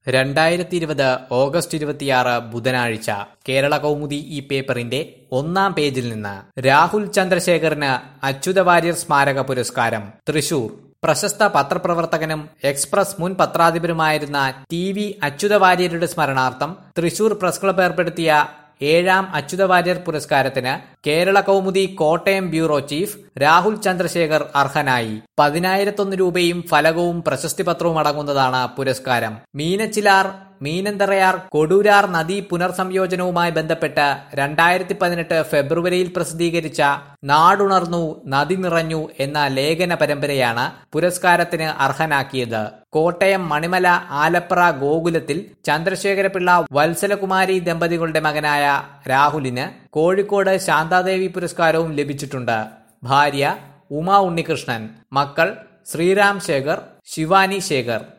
രണ്ടായിരത്തി ഇരുപത് ഓഗസ്റ്റ് ഇരുപത്തിയാറ് ബുധനാഴ്ച കേരള കൗമുദി ഈ പേപ്പറിന്റെ ഒന്നാം പേജിൽ നിന്ന് രാഹുൽ ചന്ദ്രശേഖറിന് അച്യുത വാര്യർ സ്മാരക പുരസ്കാരം തൃശൂർ പ്രശസ്ത പത്രപ്രവർത്തകനും എക്സ്പ്രസ് മുൻ പത്രാധിപരുമായിരുന്ന ടി വി അച്യുത വാര്യരുടെ സ്മരണാർത്ഥം തൃശൂർ പ്രസ് ക്ലബ് ഏർപ്പെടുത്തിയ ഏഴാം അച്യുത വാര്യർ പുരസ്കാരത്തിന് കേരള കൗമുദി കോട്ടയം ബ്യൂറോ ചീഫ് രാഹുൽ ചന്ദ്രശേഖർ അർഹനായി പതിനായിരത്തൊന്ന് രൂപയും ഫലകവും പ്രശസ്തി പത്രവും അടങ്ങുന്നതാണ് പുരസ്കാരം മീനച്ചിലാർ മീനന്തറയാർ കൊടൂരാർ നദീ പുനർസംയോജനവുമായി ബന്ധപ്പെട്ട് രണ്ടായിരത്തി പതിനെട്ട് ഫെബ്രുവരിയിൽ പ്രസിദ്ധീകരിച്ച നാടുണർന്നു നദി നിറഞ്ഞു എന്ന ലേഖന പരമ്പരയാണ് പുരസ്കാരത്തിന് അർഹനാക്കിയത് കോട്ടയം മണിമല ആലപ്ര ഗോകുലത്തിൽ ചന്ദ്രശേഖരപിള്ള വത്സലകുമാരി ദമ്പതികളുടെ മകനായ രാഹുലിന് കോഴിക്കോട് ശാന്താദേവി പുരസ്കാരവും ലഭിച്ചിട്ടുണ്ട് ഭാര്യ ഉമ ഉണ്ണികൃഷ്ണൻ മക്കൾ ശ്രീറാം ശേഖർ ശിവാനി ശേഖർ